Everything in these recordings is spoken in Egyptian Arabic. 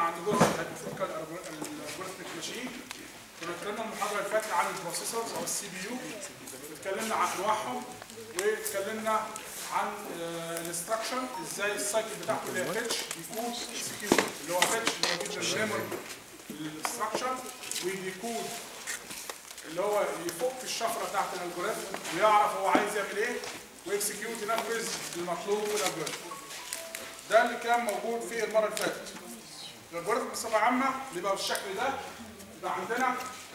عن جزء الهايبوثيتيكال الجوريثميك ماشين كنا اتكلمنا المحاضره اللي فاتت عن البروسيسورز او السي بي يو اتكلمنا عن انواعهم واتكلمنا عن الانستراكشن ازاي السايكل بتاعته اللي هي فيتش بيكون اكسكيوت اللي هو فيتش اللي هو بيدي الميموري الانستراكشن وبيكود اللي هو يفك الشفره بتاعت الالجوريثم ويعرف هو عايز يعمل ايه واكسكيوت ينفذ المطلوب من الالجوريثم ده اللي كان موجود في المره اللي فاتت الالجوريثم بصفه عامه بيبقى بالشكل ده يبقى عندنا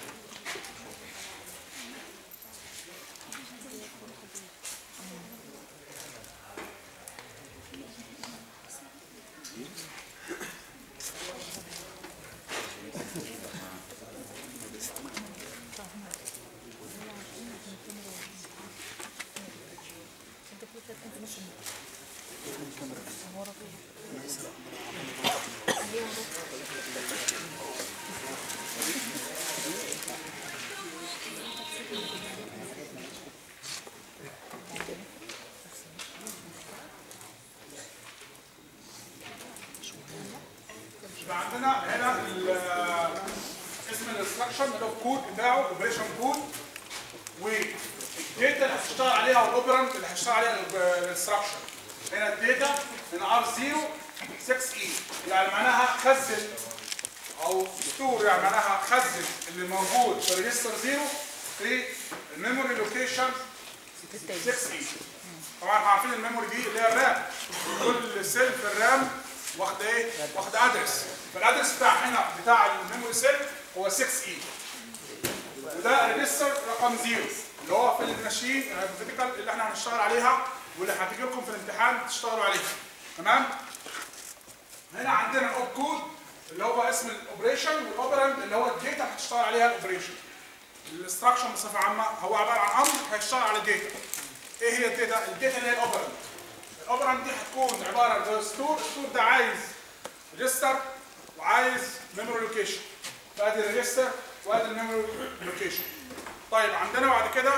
يبقى عندنا هنا ال- اسم الانستراكشن اللي هو الكود بتاعه اوبريشن كود والداتا اللي هتشتغل عليها والاوبرنت اللي هيشتغل عليها الانستراكشن هنا الداتا من ار 0 6 اي يعني معناها خزن او ستور يعني معناها خزن اللي موجود في ريجستر 0 في الميموري لوكيشن 6 اي طبعا احنا عارفين الميموري دي اللي هي الرام كل سيل في الرام واخد ايه؟ واخد ادرس فالادرس بتاع هنا بتاع الميموري سيل هو 6 اي وده ريجستر رقم 0 اللي هو في الماشين الهايبوثيتيكال اللي احنا هنشتغل عليها واللي هتيجي لكم في الامتحان تشتغلوا عليها تمام؟ هنا عندنا الاوب كود اللي هو اسم الاوبريشن والاوبرند اللي هو الداتا اللي هتشتغل عليها الاوبريشن الاستراكشن بصفه عامه هو عباره عن امر هيشتغل على داتا ايه هي الداتا؟ الداتا اللي هي الاوبرند الاوبرند دي هتكون عباره عن ستور الستور ده عايز ريجستر وعايز ميموري لوكيشن فادي الريجستر وادي الميموري لوكيشن طيب عندنا بعد كده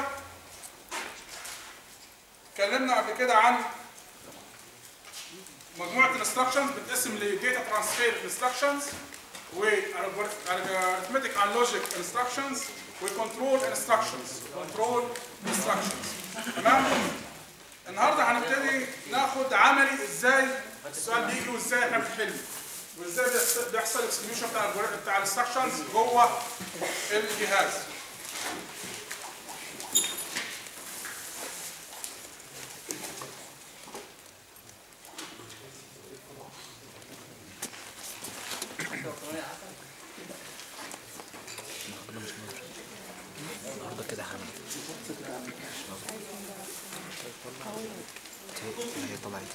اتكلمنا قبل كده عن مجموعه الانستراكشنز بتقسم لداتا ترانسفير انستراكشنز وارثمتيك اند لوجيك انستراكشنز وكنترول انستراكشنز كنترول انستراكشنز تمام النهارده هنبتدي ناخد عملي ازاي السؤال بيجي وازاي احنا بنحله وازاي بيحصل- بيحصل اكسكيوشن بتاع الجوريثم بتاع الانستراكشنز جوه الجهاز النهارده كده حمد هي طلعت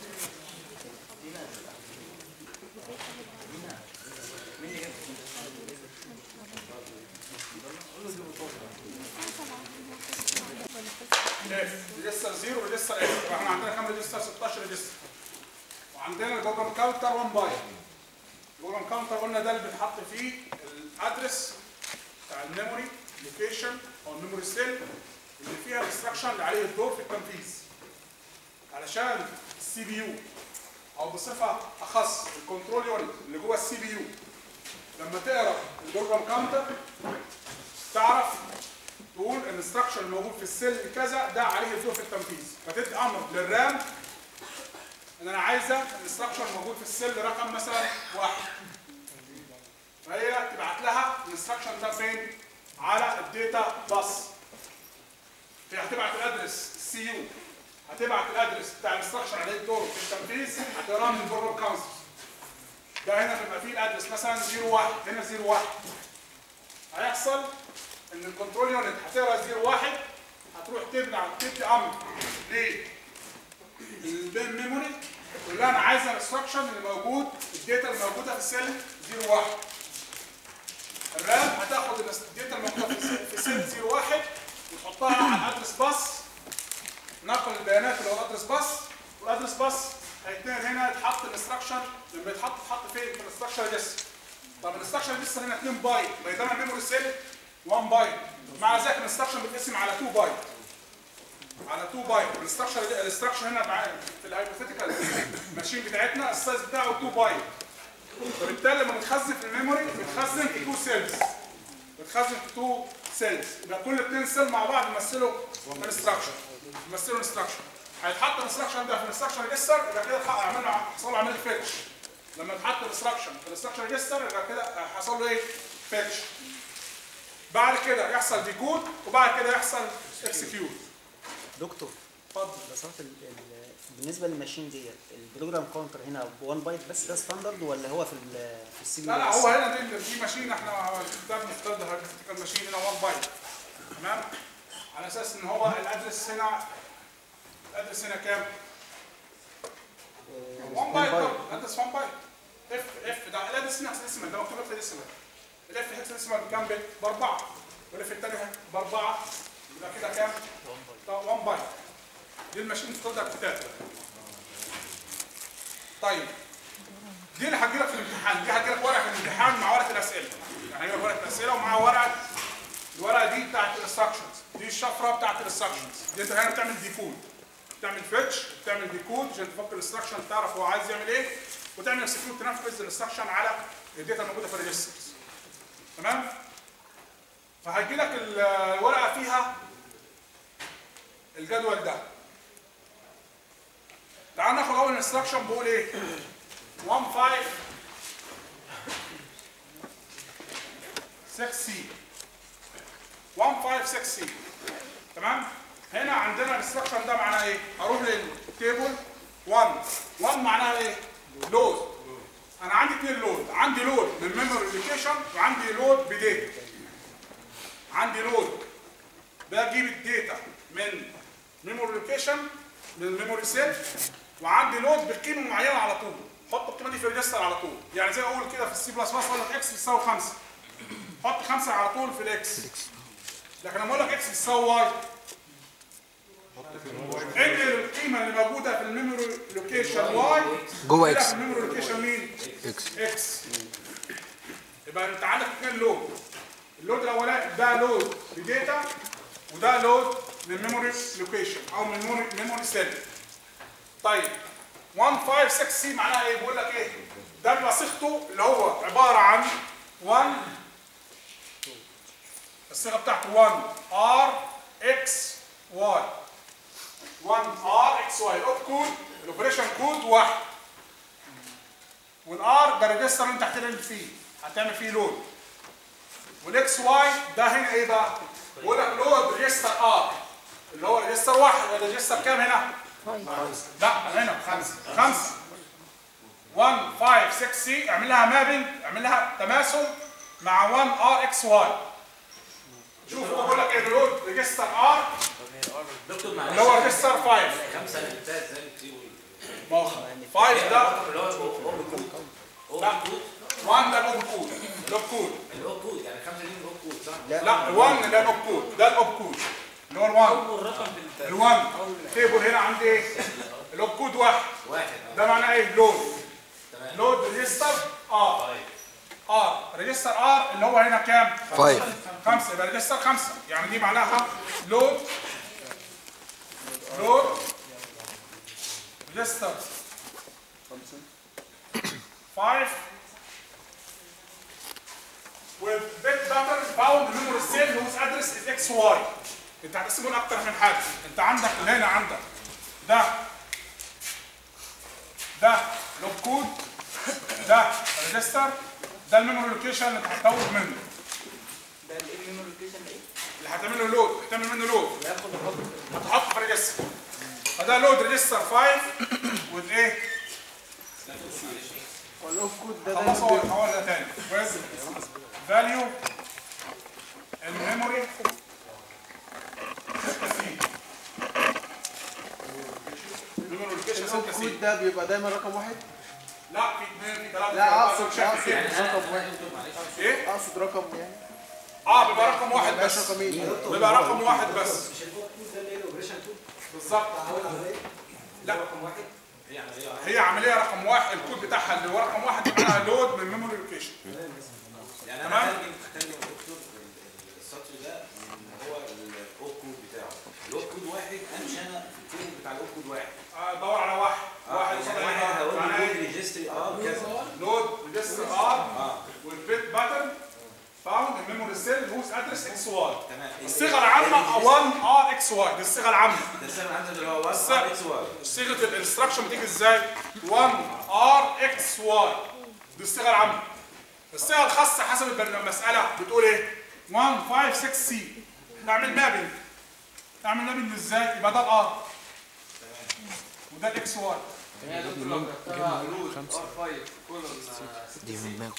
ريجستر 0 وريجستر اف يبقى احنا عندنا كام ريجستر 16 ريجستر وعندنا البروجرام كاونتر 1 بايت البروجرام كاونتر قلنا ده اللي بيتحط فيه الادرس بتاع الميموري لوكيشن او الميموري سيل اللي فيها الانستراكشن اللي عليه الدور في التنفيذ علشان السي بي يو او بصفه اخص الكنترول يونت اللي جوه السي بي يو لما تقرا البروجرام كاونتر تعرف تقول الانستراكشن الموجود في السيل كذا ده عليه الدور في التنفيذ فتدي امر للرام ان انا عايزه الانستراكشن الموجود في السيل رقم مثلا واحد فهي تبعت لها الانستراكشن ده فين؟ على الداتا باص هي هتبعت الادرس السي يو هتبعت الادرس بتاع الانستراكشن عليه الدور في التنفيذ هتقراه من البروجرام كاونسل ده هنا بيبقى فيه الادرس مثلا 01 هنا 01 هيحصل ان الكنترول يونت هتقرا 01 هتروح تبنى تدي امر للبين ميموري تقول لها انا عايزه الانستراكشن اللي موجود الداتا الموجوده في السيل 01 الرام هتاخد الداتا الموجوده في السيل- في سيل 01 وتحطها على الادرس باص نقل البيانات اللي هو الادرس باص والادرس باص هيتنقل هنا يتحط الانستراكشن لما يتحط يتحط فين في الانستراكشن ريجستر طب الانستراكشن لسه هنا 2 بايت بينما الميموري سيل 1 بايت مع ذلك الانستراكشن بيتقسم على 2 بايت على 2 بايت الاستراكشر الاستراكشر هنا معايا في الهايبوثيتيكال ماشين بتاعتنا السايز بتاعه 2 بايت فبالتالي لما بتخزن في الميموري بتخزن في تو سيلز بتخزن في تو سيلز يبقى كل اثنين سيل مع بعض يمثلوا انستراكشن يمثلوا انستراكشن هيتحط الانستراكشن ده في الانستراكشن ريجستر يبقى كده اتحقق- عملنا حصل له عمليه فيتش لما يتحط الانستراكشن في الانستراكشن ريجستر يبقى كده حصل له ايه؟ فيتش بعد كده يحصل ديكود وبعد كده يحصل اكسكيوت دكتور اتفضل لو سمحت ال- ال- بالنسبه للماشين ديت البروجرام كاونتر هنا 1 بايت بس ده ستاندرد ولا هو في ال في السي بي لا لا هو هنا دي دي ماشين احنا ده بنفترض هنفتكر ماشين هنا 1 بايت تمام على اساس ان هو الادرس هنا الادرس هنا كام؟ 1 بايت برضه الادرس 1 بايت اف اف ده الادرس هنا هكسديسيمال ده مكتوب هكسديسيمال الاف هكسديسيمال بكام بت؟ باربعه والاف الثاني باربعه يبقى كده كام؟ ده 1 بايت دي الماشين ستاندرد بتاعتها طيب دي اللي هتجيلك في الامتحان دي هتجيلك ورقه في الامتحان مع ورقه الاسئله يعني هيجيلك ورقه الاسئله ومع ورقه الورقه دي بتاعت الانستراكشنز دي الشفره بتاعت الانستراكشنز دي انت هنا بتعمل ديكود بتعمل فيتش بتعمل ديكود عشان تفك الانستراكشن تعرف هو عايز يعمل ايه وتعمل اكسكيوت تنفذ الانستراكشن على الداتا الموجوده في الريجسترز تمام فهيجي لك الورقه فيها الجدول ده تعال ناخد اول انستراكشن بيقول ايه 1 5 6 سي 1 5 6 سي تمام هنا عندنا الانستراكشن ده معناه ايه هروح للتيبل 1 1 معناها ايه لود انا عندي اثنين لود عندي لود من ميموري لوكيشن وعندي لود بداتا عندي لود بجيب الداتا من ميموري لوكيشن من ميموري سيت وعندي لود بقيمه معينه على طول حط القيمه دي في الريجستر على طول يعني زي ما اقول كده في السي بلس بلس اقول لك اكس بتساوي 5 حط 5 على طول في الاكس لكن لما اقول لك اكس بتساوي واي ادي القيمه اللي موجوده في الميموري لوكيشن واي جوه اديها إكس. في الميموري لوكيشن مين؟ اكس اكس يبقى انت عندك اثنين لود اللود الاولاني ده لود بداتا وده لود من ميموري لوكيشن او من ميموري ميموري سيل طيب 156 سي معناها ايه بيقول لك ايه ده بيبقى صيغته اللي هو عباره عن 1 الصيغه بتاعته 1 ار اكس واي 1 ار اكس واي الاوب كود الاوبريشن كود واحد والار ده الريجستر اللي انت هتعمل فيه هتعمل فيه لود والاكس واي ده هنا ايه بقى؟ بيقول لك لود ريجستر ار اللي هو ريجستر واحد الريجستر كام هنا؟ لا هنا خمسه خمسه 1 5 6 سي اعمل لها مابنج اعمل لها تماثل مع 1 ار اكس واي شوف هو بيقول لك ايه لود ريجستر ار دكتور معلش اللي هو ريجستر 5 خمسة اللي فات زي ما بتقول ما هو 5 ده اللي هو الاوب كود اوب لا. كود 1 ده الاوب كود الاوب كود الاوب كود يعني خمسة دي الاوب كود صح؟ لا ال1 ده الاوب كود ده الاوب كود اللي هو ال1 ال1 تيبل هنا عندي ايه؟ الاوب كود واحد واحد ده معناه ايه؟ لود تمام لود ريجستر ار طيب ار ريجستر ار اللي هو هنا كام؟ فايف خمسة يبقى ريجستر خمسة يعني دي معناها لود لود ريجستر 5 with bit pattern found memory cell whose address is XY انت هتقسمهم اكتر من حاجه انت عندك هنا عندك ده ده لوب كود ده ريجستر ده الميموري لوكيشن اللي انت هتطور منه ده الميموري لوكيشن ايه؟ اللي هتعمل له لود هتعمل منه لود هتحطه في ريجستر فده لود ريجستر 5 with ايه والاوف كود ده خلصوا دايما هقول ده تاني كويس فاليو الميموري الميموري لوكيشن الاوف 6 سي كود ده بيبقى دايما رقم واحد لا في اثنين في ثلاثه لا اقصد في أربعة، اقصد في خمسة. رقم واحد ايه اقصد رقم يعني اه بيبقى رقم واحد مبقاش بس رقمين بيبقى رقم واحد بس مش الاوب كود ده اللي هي الاوبريشن كود بالظبط لا رقم واحد هي عملية واحدة. هي عمليه رقم واحد الكود بتاعها اللي هو رقم واحد يبقى لود من ميموري لوكيشن يعني تمام. انا هترجم هترجم دكتور السطر ده من هو الاوب كود بتاعه الاوب كود واحد امشي انا في الكود بتاع الاوب كود واحد دور على واحد واحد يعني قصاد واحد إيه؟ هقول له معناها لود إيه؟ ريجستري اه كذا لود ريجستر ريجستر ار والبيت باترن فاوند الميموري سيل هوز ادرس اكس واي تمام الصيغه العامه 1 ار اكس واي دي الصيغه العامه ده السبب عندنا اللي هو 1 الس- ار اكس واي صيغه الانستراكشن بتيجي ازاي 1 ار اكس واي دي الصيغه العامه الصيغه الخاصه حسب البرنامج- المساله بتقول ايه 1 5 6 سي نعمل مابنج نعمل مابنج ازاي يبقى ده الار وده الاكس واي يعني يا دكتور لو كتبها روت ار 5 كولون دي من دماغه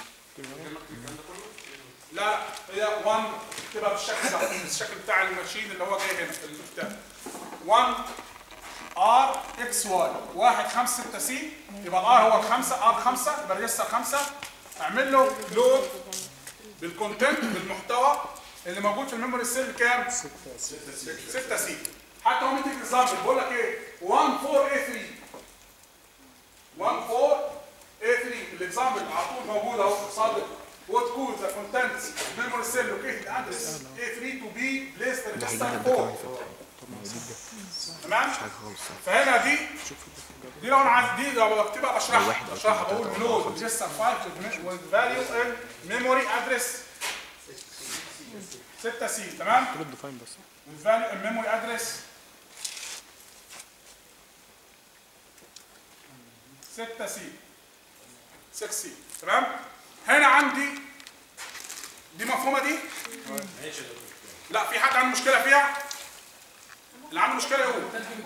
لا لا هي 1 تبقى بالشكل ده الشكل بتاع الماشين اللي هو جاي هنا في الكتاب 1 ار اكس واي 1 5 6 سي يبقى الار هو الخمسه ار 5 يبقى ريجستر 5 اعمل له لود بالكونتنت بالمحتوى اللي موجود في الميموري سيل كام؟ 6 سي حتى هو مديك اكزامبل بيقول لك ايه 1 4 a 3 1 4 a 3 الاكزامبل على طول موجود اهو قصاد what could the contents memory cell located address A3 to be placed in ده register هيجيب لك ده 4 كمان في تمام حاجه خالص فهنا دي دي لو انا عايز دي لو بكتبها بشرحها واحد أو بشرحها اتنين بقول أو نود خمسة. ريجستر 5 with value in memory address 6 سي تمام with value in memory address 6 سي 6 سي تمام هنا عندي دي مفهومه دي لا في حد عنده مشكله فيها اللي عنده مشكله يقول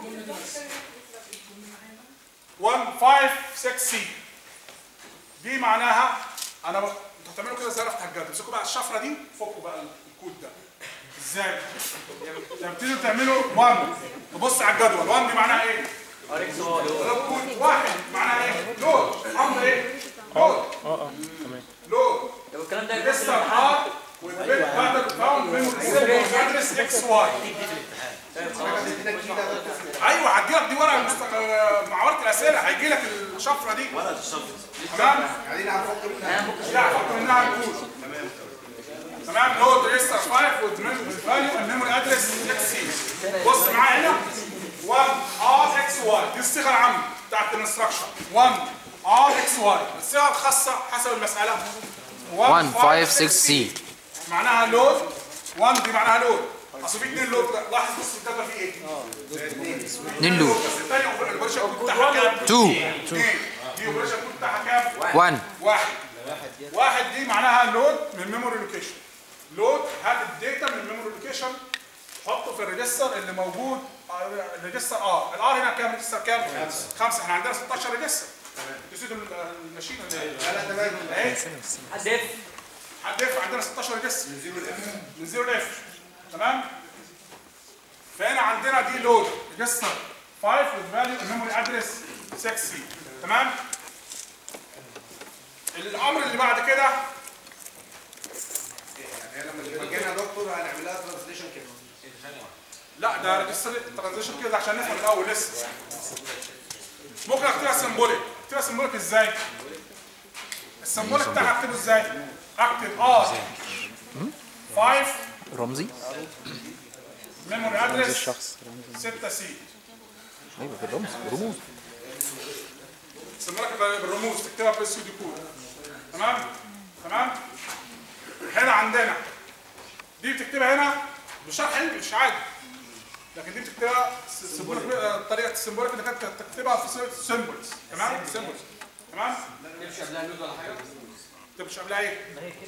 1 5 6 سي دي معناها انا ب... انتوا هتعملوا كده ازاي افتح الجد تمسكوا بقى الشفره دي فكوا بقى الكود ده ازاي تبتدوا تعملوا 1 تبص على الجدول 1 دي معناها ايه كود واحد معناها ايه لود امر ايه لود اه اه تمام لود طب الكلام ده ريجستر ار والبيت بعد فاوند ميموري سيل ادرس اكس واي ايوه هتجيلك دي ورقه مست- آه، مع ورقه الاسئله هيجي لك الشفره دي ورقه الشفره تمام لا فكر منها الكود تمام لود ريجستر 5 والفاليو الميموري ادرس اكس سي بص معايا هنا 1 ار اكس واي دي الصيغه العامه بتاعت الانستراكشن 1 ار اكس واي الصيغه الخاصه حسب المساله 1 5 6 سي معناها لود 1 دي معناها لود اصل في اثنين لود لاحظ بص الداتا في ايه؟ 2 لوب بس الثانيه الاوبريشن كود بتاعها كام؟ 2 اثنين دي اوبريشن كود بتاعها كام؟ 1 واحد واحد دي معناها لود من ميموري لوكيشن لود هات الداتا من ميموري لوكيشن حطه في الريجستر اللي موجود آه، الريجستر ار الار هنا كام ريجستر كام؟ خمسه احنا عندنا 16 ريجستر نسيتوا الماشين ولا ايه؟ لا لا تمام اهي هدف هتدفع عندنا 16 ريجستر من زيرو لاف من زيرو لاف تمام فهنا عندنا دي لود ريجستر 5 with value memory address 6 c تمام الامر اللي بعد كده لما جينا يا دكتور هنعمل لها ترانسليشن كده لا ده ريجستر ترانزيشن كده عشان نفهم الاول لسه ممكن اكتبها سيمبوليك اكتبها سيمبوليك ازاي السيمبوليك بتاعها اكتبه ازاي اكتب ار 5 رمزي ميموري ادرس 6 سي ايوه بالرمز رموز سمراك بالرموز تكتبها بالسي دي كود تمام تمام هنا عندنا دي بتكتبها هنا بشرح انجلش عادي لكن دي بتكتبها سيمبوليك طريقه السيمبوليك انك انت تكتبها في سيمبلز تمام سيمبلز تمام تمشي قبلها لود ولا حاجه انت مش قبلها ايه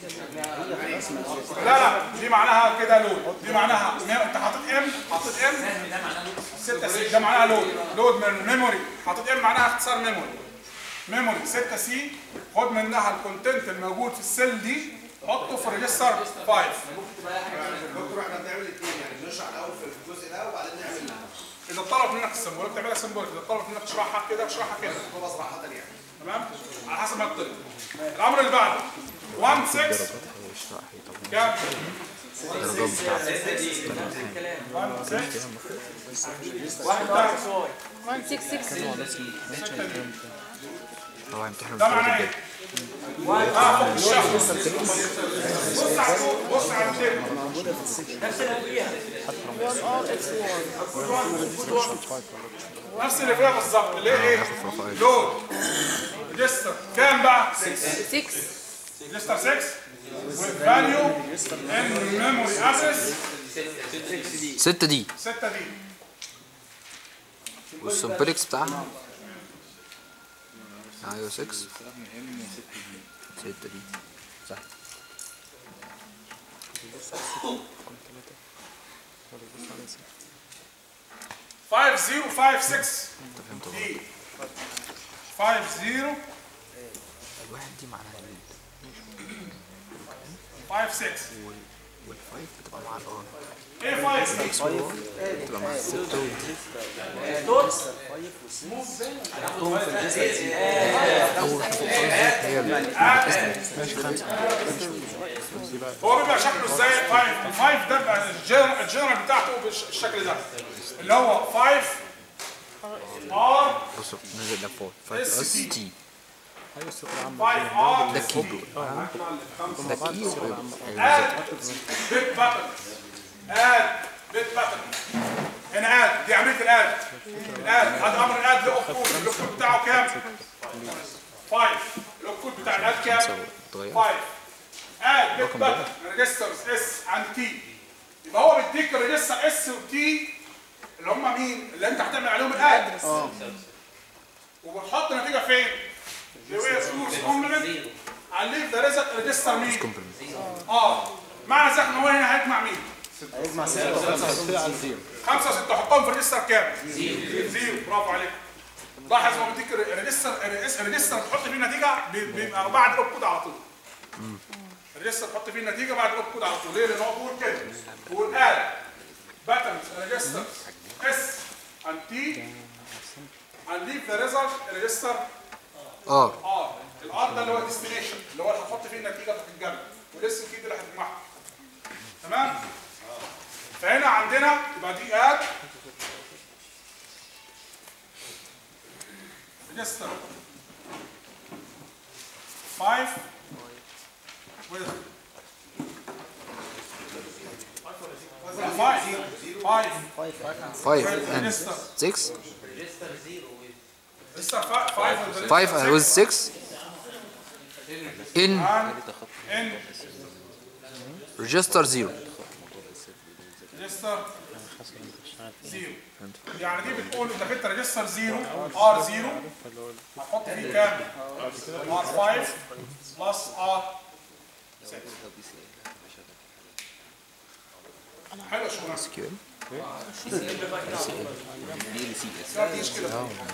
لا لا دي معناها كده لود دي معناها انت حاطط ام حاطط ام 6 سي ده معناها لود لود من الميموري حاطط ام معناها اختصار ميموري ميموري 6 سي خد منها الكونتنت الموجود في السيل دي حطه في الريجستر 5 دكتور احنا بنعمل الاثنين يعني بنشرح الاول في الجزء ده وبعدين نعمل اذا طلب منك السيمبوليك تعملها سيمبوليك اذا طلب منك تشرحها كده تشرحها كده خطوه صراحه يعني تمام على حسب ما يطلب الامر اللي بعده 1 6 كام 1 6 واحد ار اكس واي 166 هو هيمتحنوا ده الدرجة معناه الجاية ايه؟ اه فوق الشهر بص على فوق بص على التاني نفس اللي قبليها 1 ار اكس واي نفس اللي فيها بالظبط اللي هي ايه؟ لود ريجستر كام بقى 6 ريجستر 6 والفاليو ان ميموري ادرس 6 دي 6 دي والسمبلكس بتاعها ايوه 6 6 دي صح 5056 انت فهمت غلط دي 50 الواحد دي معناها ايه 56 والفايف بتبقى مع الار ايه 5 بتبقى مع الستة و- هي ال- هو بيبقى شكله ازاي 5 5 ده بيبقى الجنرال الجنرال بتاعته بالش- بالشكل ده اللي هو 5 ار بص نزل ده فوق 5 اس تي 5 ار ده كيبورد ده كيبورد اد بيت باتن اد بيت باتن هنا اد دي عمليه الاد الاد هذا امر الاد له كود الكود بتاعه كام 5 الكود بتاع الاد كام اتغير 5 اد بيت باتن ريجسترز اس عند تي يبقى هو بيديك الريجستر اس وتي اللي هم مين اللي انت هتعمل عليهم الاد وبتحط نتيجه فين اللي هي سورس كومبلمنت عليه ده ريزلت ريجستر مين اه معنى ذلك ان هو هنا هيجمع مين هيجمع 6 خمسة ستة حطهم في الريجستر كام؟ زيرو زيرو برافو عليك لاحظ هو بيديك الريجستر الريجستر تحط فيه النتيجة بي- بيبقى بعد الاوب كود على طول الريجستر تحط فيه النتيجة بعد الاوب كود على طول ليه؟ لأن هو بيقول كده بيقول اد باترنز ريجستر اس and T and leave the result register اه ار الار ده اللي هو ديستنيشن اللي هو اللي هتحط فيه النتيجه في الجنب والاس كي اللي هتجمعها تمام فهنا عندنا يبقى دي اد ريجستر 5 with 5 5 5 and 6 ريجستر 5 5 with 6 in ان register 0 ريجستر زيرو يعني دي بتقول انك انت ريجستر زيرو ار زيرو هتحط فيه كام؟ ار 5 بلس ار 6 حلو شغلانه كيو ما فيش كده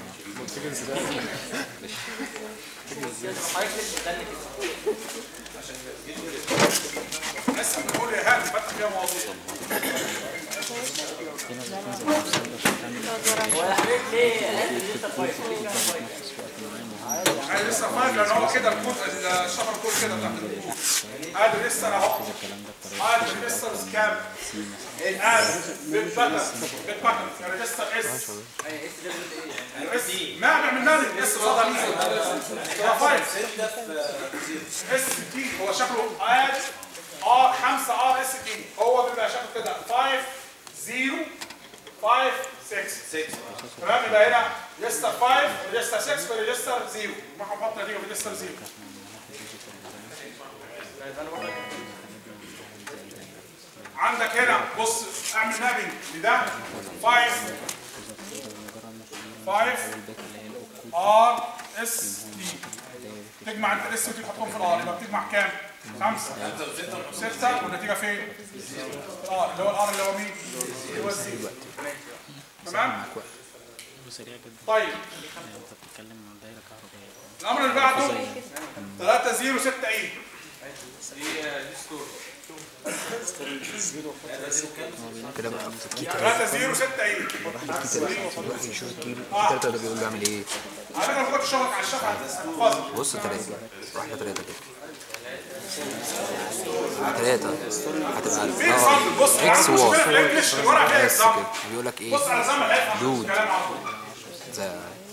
لسه بنقول يا هاني فتح فيها مواضيع ولا حبيت ليه قال لسه كويس ليه كان كويس يعني لسه فاهم لان هو كده الكود الشفر كود كده تحت الكود ادي لسه اهو ادي لسه كام ادي بيت باتن بيت باتن ريجستر اس اس ما عملنا لي اس فضل مين ده فايف اس تي هو شكله اد ار 5 ار اس تي هو بيبقى شكله كده 5 0 5 6 6 تمام يبقى هنا ريجستر 5 ريجستر 6 في ريجستر 0 نروح نحط نتيجه في ريجستر 0 عندك هنا بص اعمل مابنج لده 5 5 ار اس دي تجمع انت الاس ودي تحطهم في الار يبقى بتجمع كام؟ 5 6 والنتيجه فين؟ اه اللي هو الار اللي هو مين؟ اللي هو الزيرو تمام؟ طيب الامر اللي بعده 3 0 6 ايه كده بقى في 3 0 6 ايه الواحد يشوف الكيلو التلاتة ده بيقول له اعمل ايه على فكره ما كنتش شغلك على الشفعه هتحفظها بص تلاتة راح لتلاتة كده تلاتة هتبقى في اه اكزامبل بص اكس يعني مشكله في واي الانجلش الورقه فيها بس اكزامبل كده بيقول لك ايه بص على زمن هيفهم دود. الكلام على طول زي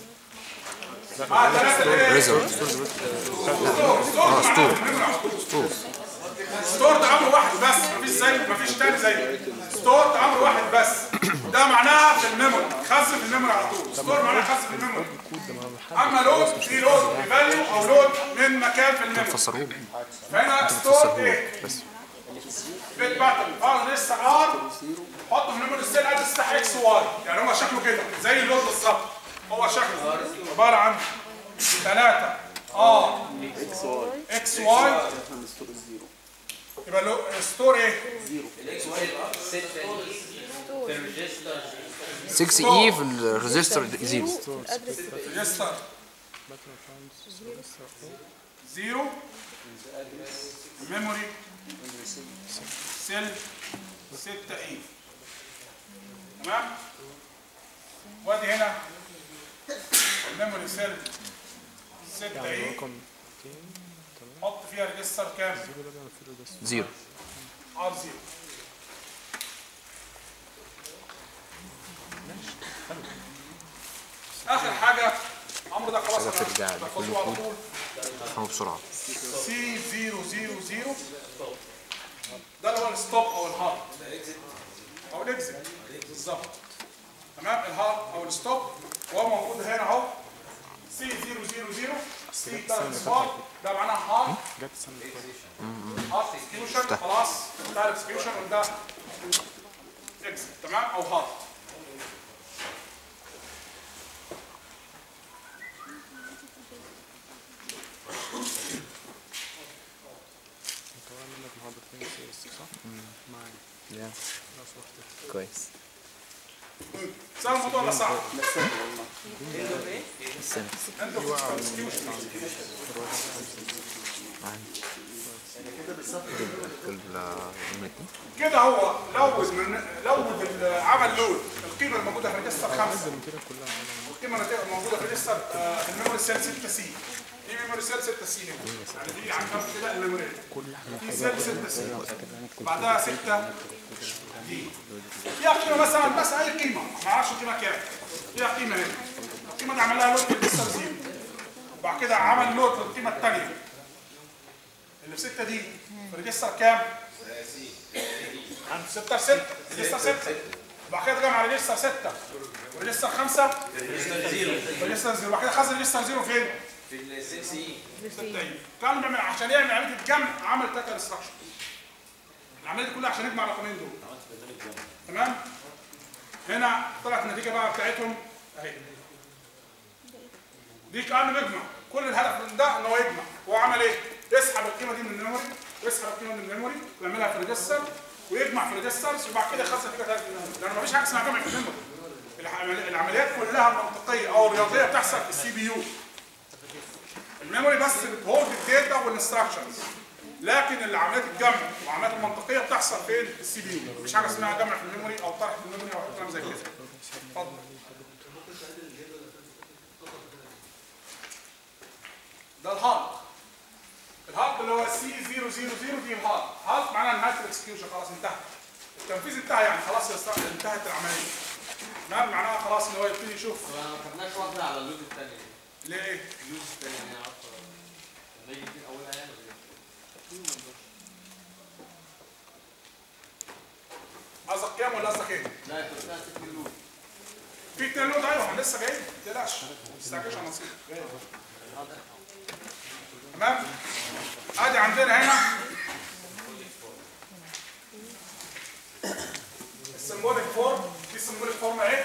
اه 3 ايه ريزلت اه ستور ستور ستور ده امر واحد بس مفيش زي مفيش تاني زيه ستور ده امر واحد بس ده معناها في الميموري خزن في الميموري على طول ستور معناها خزن في الميموري اما لود في لود في فاليو او من مكان في الميموري فسروه لي فهنا ستور فسروه ايه لي بس بيت باتل اه لسه ار حطه في الميموري سيل ادرس بتاع اكس واي يعني هو شكله كده زي اللود بالظبط هو شكله عباره عن 3 ار اكس واي يبقى له ستور ايه؟ الاكس واي الار 6 اي في الريجستر زيرو ريجستر زيرو ميموري سيل 6 اي تمام وادي هنا الميموري سيل 6 اي حط فيها ريجستر كام؟ زيرو ار زيرو اخر حاجه عمرو ده خلاص حاجة ترجع انا لكل بحفظه على كود. طول افهمه بسرعه سي 000 ده اللي هو الستوب او الهارت او الاكزit بالظبط تمام الهارت او الستوب وهو موجود هنا اهو سي 000 سي ثلاث اصفار ده معناها هارت هارت اكسكيوشن خلاص ده الاكسكيوشن وده اكزit تمام او هارت يا. كويس سهل الموضوع ولا صعب؟ السنة انتوا في الاكسكيوشن كل كده هو لود من لود ال- عمل لود القيمه الموجوده في ريجستر 5 والقيمه اللي هتبقى موجوده في ريجستر آه، في الميموري سيل 6 سي في ميموري سيل 6 سي هنا يعني دي عن كام كده الميموري في سيل 6 سي بعدها 6 دي فيها قيمه مثلا بس اي قيمه ما اعرفش القيمه كام فيها قيمه هنا القيمه دي عمل لها لود في ريجستر 0 بعد كده عمل لود للقيمه الثانيه اللي في 6 دي في ريجستر كام؟ عند 6 في 6 ريجستر 6 بعد كده جمع ريجستر 6 وريجستر 5 ريجستر 0 بعد كده خزن ريجستر 0 فين؟ في ال 6 اي 6 اي كان بيعمل عشان يعمل عمليه الجمع عمل ثلاثه انستراكشن العمليه دي كلها عشان يجمع الرقمين دول تمام؟ هنا طلعت النتيجه بقى بتاعتهم اهي دي كانه بيجمع كل الهدف من ده ان هو يجمع هو عمل ايه؟ يسحب القيمه دي من الميموري ويسحب القيمه من الميموري ويعملها في ريجستر ويجمع في ريجسترز وبعد كده يخزن فيها ثلاث لان مفيش حاجه اسمها جمع في الميموري العمل- العمليات كلها المنطقيه او الرياضيه بتحصل في السي بي يو الميموري بس بتهولد الداتا والانستراكشنز لكن العمليات الجمع والعمليات المنطقيه بتحصل فين؟ في السي بي يو مفيش حاجه اسمها جمع في الميموري او طرح في الميموري او كلام زي كده اتفضل ده الهارد الهارد اللي هو سي 000 دي الهارد هارد معناها نهايه الاكسكيوشن خلاص انتهى التنفيذ انتهى يعني خلاص يست- انتهت العمليه نعم معناها خلاص ان هو يبتدي يشوف ما خدناش واحدة على اللود الثانية ليه ايه اللود الثانية يعني عارفة لما يجي في أولها يعني قصدك كام ولا قصدك ايه؟ لا أنت قلتها ست اللود في اتنين لود ايوه احنا لسه جايين ما تقلقش ما تستعجلش على نصيب تمام ادي عندنا هنا السيمبوليك فورم دي السيمبوليك فورم اهي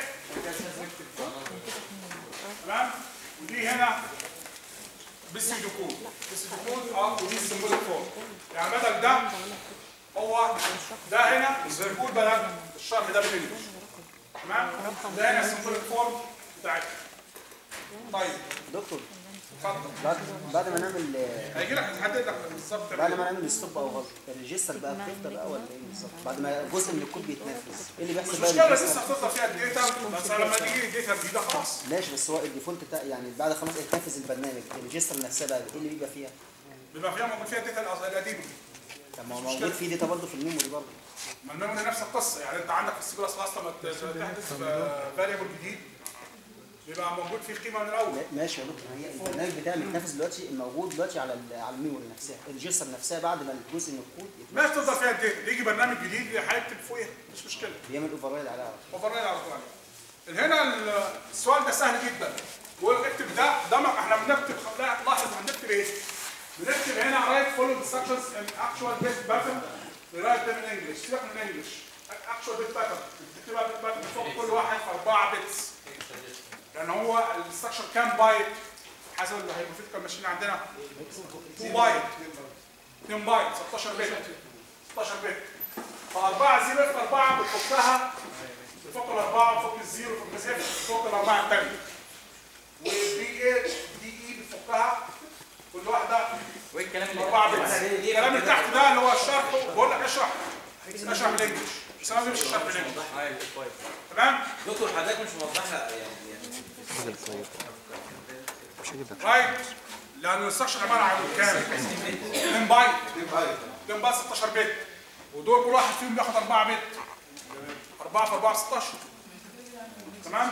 تمام ودي هنا بالسيدو كود بالسيدو كود اه ودي السيمبوليك فورم يعني بدل ده هو ده هنا السيمبوليك كود بدل الشرح ده بالانجلش تمام ده هنا السيمبوليك فورم بتاعتنا طيب دكتور اتفضل بعد بعد ما نعمل هيجي لك هتحدد لك بالظبط بعد ما نعمل ستوب او غلط الريجستر بقى بتفضل بقى ولا ايه بالظبط بعد ما جزء من الكود بيتنفذ ايه اللي مش بيحصل بقى مشكله للريجستر؟ لسه هتفضل فيها الداتا بس لما تيجي داتا جديده خلاص ماشي بس هو الديفولت بتاع يعني بعد خلاص يتنفذ البرنامج الريجستر نفسها بقى ايه اللي بيبقى فيها؟ بيبقى فيها موجود فيها الداتا الأص- القديمه طب ما هو موجود فيه داتا برضه في الميموري برضه ما الميموري نفس القصه يعني انت عندك في السي بلس بلس لما ت- تحدث فاريبل جديد بيبقى موجود فيه قيمه من الاول لا- ماشي يا دكتور هي البرنامج بتاعي متنفذ دلوقتي الموجود دلوقتي على ال- على الميموري نفسها الريجستر نفسها بعد ما الجزء من الكود يتنفذ ما تفضل فيها الداتا يجي برنامج جديد هيكتب فوقيها مش مشكله بيعمل اوفر رايد عليها اوفر رايد على طول عليه. هنا السؤال ده سهل جدا بيقول لك اكتب ده ده ما احنا بنكتب لا لاحظ هنكتب ايه؟ بنكتب هنا رايت فولو instructions ان اكشوال بيت باترن رايت ده من انجلش سيبك من انجلش اكشوال بيت باترن بتكتبها بيت باترن فوق كل واحد في 4 بيتس لان هو الانستراكشن كام بايت حسب اللي هيبوثيتيكال ماشين عندنا 2 بايت 2 بايت 16 بت 16 بت فأربعة زيرو في أربعة بتحطها بفوق الأربعة بفوق الزيرو بفوق الصفر بفوق الأربعة التانية ودي إيه دي إي بتفكها كل واحدة وايه الكلام اللي أربعة بت الكلام اللي تحت ده اللي هو الشرح بقول لك اشرح اشرح بالإنجلش بس أنا ما بمشي الشرح بالإنجلش ايوه كويس تمام دكتور حضرتك مش موضحها يعني يعني راجل طيب مش هجيب لك رايت لأن الانستراكشن عبارة عن كام؟ 2 بايت 2 بايت 16 بت ودول كل واحد فيهم بياخد 4 بت 4 في 4 16 تمام؟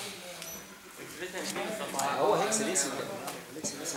هو هيكس ليسن هيكس ليسن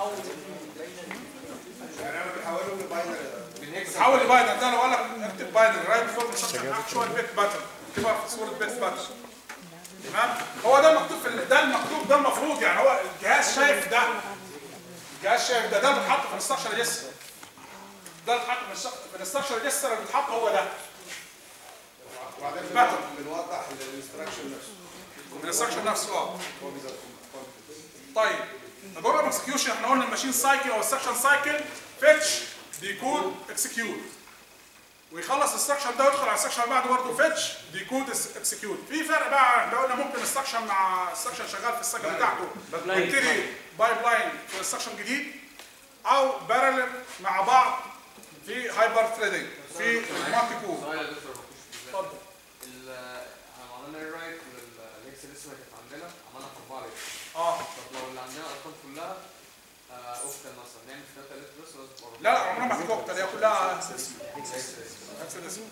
يعني انا بحوله لباينري حول لباينر ده انا بقول لك اكتب باينر رايت فور اكشوال بيت باترن اكتبها في صوره بيت باترن تمام هو ده المكتوب في ال- ده المكتوب ده المفروض يعني هو الجهاز شايف ده الجهاز شايف ده ده اللي بيتحط في الانستراكشن ريجستر ده اللي بيتحط في الانستراكشن- في الانستراكشن ريجستر اللي بيتحط هو ده وبعدين باترن. بنوضح الانستراكشن نفسه الانستراكشن نفسه اه طيب البروجرام اكسكيوشن احنا قلنا الماشين سايكل او السكشن سايكل فيتش ديكود اكسكيوت ويخلص السكشن ده ويدخل على السكشن اللي بعده برضه فيتش ديكود اكسكيوت في فرق بقى احنا قلنا ممكن السكشن مع السكشن شغال في السكشن بتاعته يبتدي بايب لاين في السكشن جديد او بارلل مع بعض في هايبر ثريدنج في المالتي كور سؤال يا دكتور بخش ازاي؟ اتفضل ال- احنا عملنا ري رايت للاكس لسه اللي كانت عندنا عملنا في 4 لتر اه طب لو اللي عندنا الارقام كلها آه، اوكتل مثلا نعمل في 3 لتر بس ولا في لا لا عمرها ما هتوقف هي كلها اسم نفس الاسم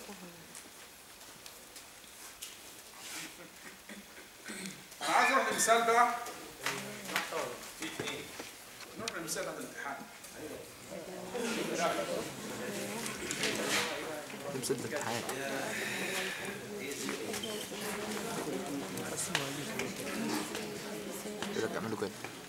انا عايز اروح لمثال بقى نروح للمثال بتاع الامتحان تمسك الامتحان يقول لك اعملوا كده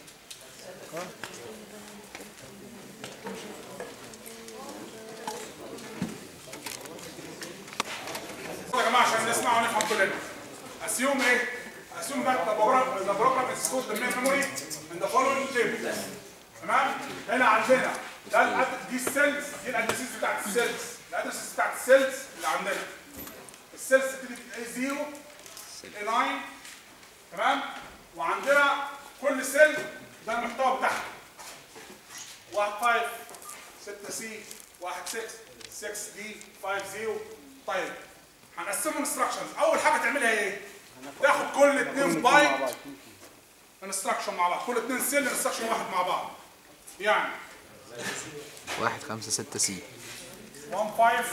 يا جماعه عشان نسمع ونفهم كلنا اسيوم ايه اسيوم that the program the program is stored in memory in the following table تمام هنا عندنا ده الأد- دي السيلز دي الادرسيز بتاعت السيلز الادرسيز بتاعت السيلز اللي عندنا السيلز بتبتدي A 0 A 9 تمام وعندنا كل سيل ده المحتوى بتاعها 1 5 6 سي 1 6 6 دي 5 0 طيب هنقسمهم انستراكشنز اول حاجه تعملها ايه تاخد كل اتنين بايت انستراكشن مع بعض كل اتنين سيل انستراكشن واحد مع بعض يعني واحد خمسة ستة سي 1 5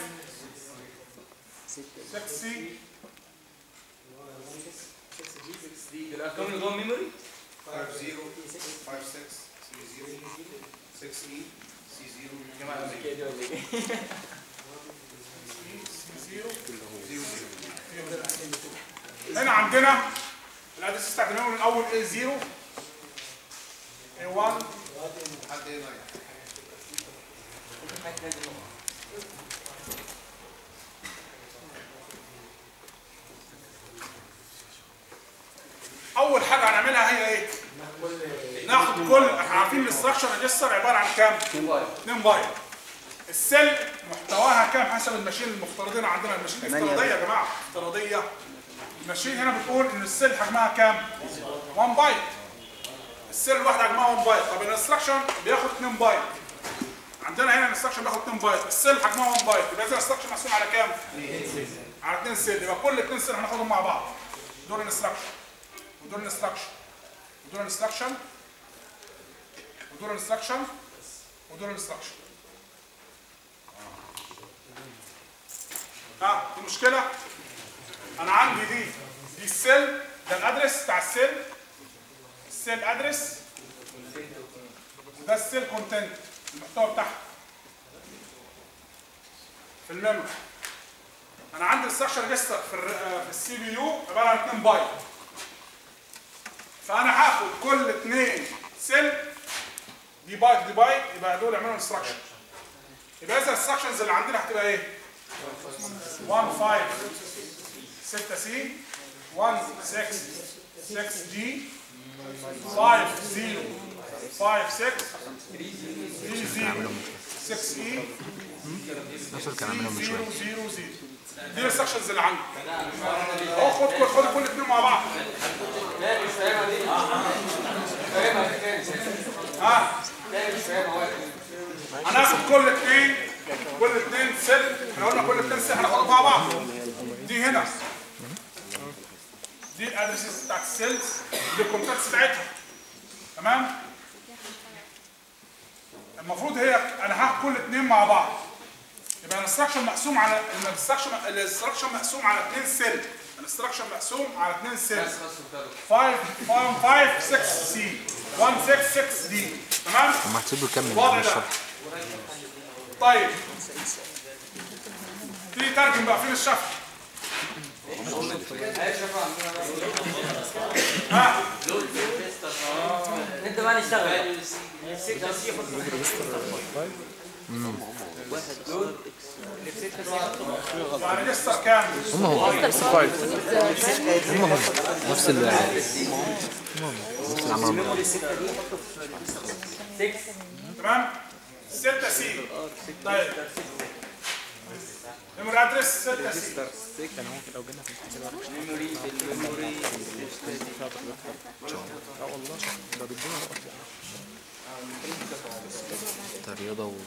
6 سي الارقام اللي جوه الميموري 5 0 5 6 3 0 6 اي سي 0 الجماعه الامريكيه دي ولا ايه؟ هنا عندنا الادرس بتاعت الميموري من اول A 0 A 1 لحد ايه 9 اول حاجه هنعملها هي ايه ناخد كل احنا عارفين الاستراكشر ريجستر عباره عن كام 2 بايت السيل محتواها كام حسب الماشين المفترضين عندنا الماشين دي تمانية. افتراضيه يا جماعه افتراضيه الماشين هنا بتقول ان السيل حجمها كام 1 بايت السيل الواحد حجمها 1 بايت طب الانستراكشن بياخد 2 بايت عندنا هنا الانستراكشن بياخد 2 بايت السيل حجمها 1 بايت يبقى اذا الانستراكشن مقسوم على كام على 2 سيل يبقى كل 2 سيل هناخدهم مع بعض دول الانستراكشن ودول الانستراكشن ودول الانستراكشن ودول الانستراكشن ودول الانستراكشن ها دي مشكلة أنا عندي دي دي السيل ده الأدرس بتاع السيل السيل أدرس وده السيل كونتنت المحتوى بتاعها في الميموري أنا عندي السكشن ريجستر في الر- آه، في السي بي يو عبارة عن 2 بايت فأنا هاخد كل اتنين سيل دي بايت دي بايت يبقى دول يعملوا انستراكشن يبقى اذا الانستراكشنز اللي عندنا هتبقى ايه 1 5 6 سي 1 6 6 جي 5 0 5 6 3 0 6 اي نفس الكلام منهم من شويه 0 0 0 دي السكشنز اللي عندي اهو خد كل خد كل اثنين مع بعض لا مش فاهمها دي فاهمها دي تاني ها تاني مش فاهمها واحد هناخد كل اثنين كل اثنين سيل احنا قلنا كل اثنين سيل هناخدهم مع بعض دي هنا دي الادرسز بتاعت السيلز دي الكونتاكتس بتاعتها تمام المفروض هي انا هاخد كل اثنين مع بعض يبقى الانستراكشن مقسوم على الانستراكشن الانستراكشن مقسوم على اثنين سيل الانستراكشن مقسوم على اثنين سيل بس خلاص وبتاع 5 5 5 6 سي 1 6 6 دي تمام طب ما هتسيبه يكمل الوضع من ده الشرح طيب تيجي ترجم بقى فين الشفر ايه شايفها عندنا بقى ها انت بقى نشتغل يعني لسه كام هم هو Master هم هم نفس ال نفس العمل تمام 6 سي طيب نمر ادرس 6 سي ده رياضه و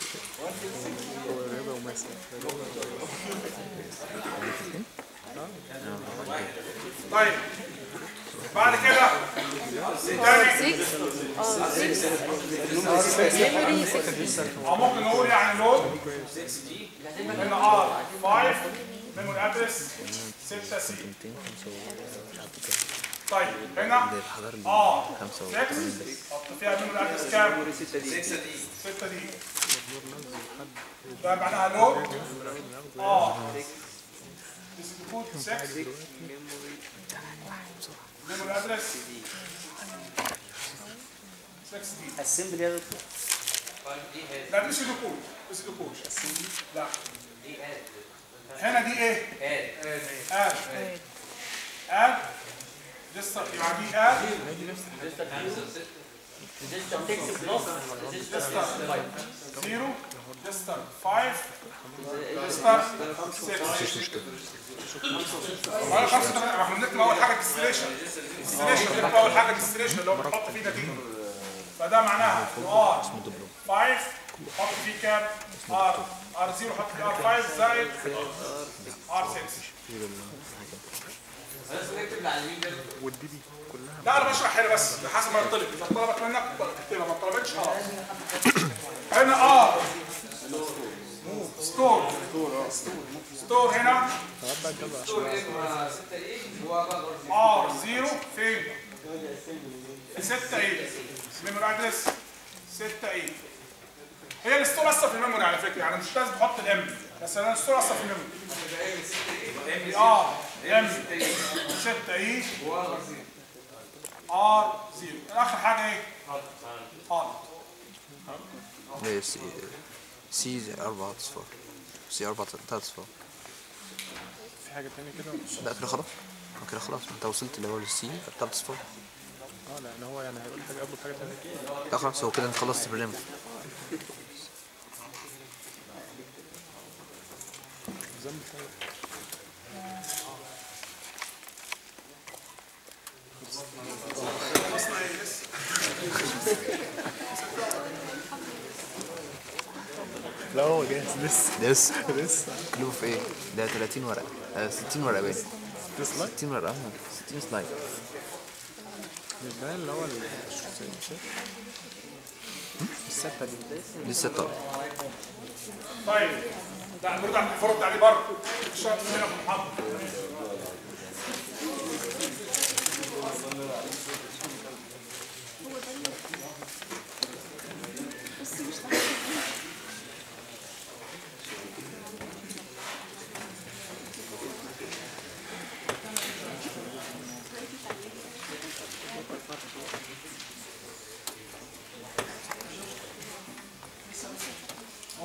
طيب بعد كده تاني 6 اه 6 memory 6 او ممكن نقول يعني لود هنا ار 5 ميموري ادرس 6 سي طيب هنا اه 6 حط فيها ميموري ادرس كام 6 دي 6 دي ده معناها لود اه This is the code 6 ميموري ادرس 6 دي اسمبلي يا دكتور لا مش دكول مش دكول لا هنا دي ايه؟ اد اد لسه يعني دي اد لسه زيرو لسه 5 لسه 6 ولا خمسة تمانية احنا بنكتب اول حاجه ديستليشن ديستليشن بنكتب اول حاجه ديستليشن اللي هو بنحط فيه نتيجه فده معناها ار 5 حط فيه كام ار ار 0 حط فيه ار 5 زائد ار 6 بس نكتب اللي على اليمين ده لا انا بشرح هنا بس حسب ما يطلب اذا طلبت منك تكتبها ما طلبتش خلاص هنا ار ستور ستور هنا دكتور ام 6 ايه هو بقى الأرض. ار 0 فين 6 ايه ميموري ادرس 6 ايه هي الستور اصلا في الميموري على فكره يعني مش لازم تحط الام بس انا الستور اصلا في الميموري اه ام 6 ايه ار 0 اخر حاجه ايه حاضر سي سي 4 اصفار سي 4 3 اصفار في حاجه تانية كده لا كده خلاص كده خلاص انت وصلت اللي هو للسي 3 اصفار اه لان هو يعني هيقول حاجه قبله حاجه تانية لا خلاص هو كده انت خلصت البرنامج ذنب شويه خلصنا ايه لسه لا هو جاهز لسه لسه لسه كله في ايه؟ ده 30 ورقة آه 60 ورقة باين ده سلايد 60 ورقة اه 60 سلايد مش ده اللي هو ال- الستة دي لسه طالع طيب لا نرجع الفرق عليه بره الشرط هنا في المحاضره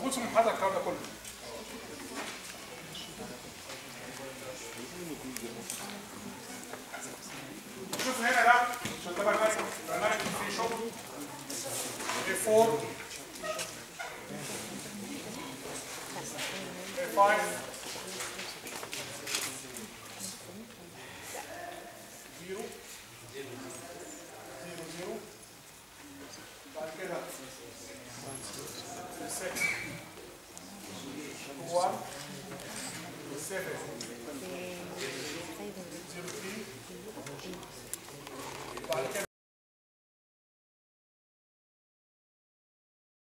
موجود في المحاضره الكلام ده كله شوف هنا ده عشان ده برنامج برنامج فيه شغل A4 A5 زيرو زيرو زيرو بعد كده 6 1 7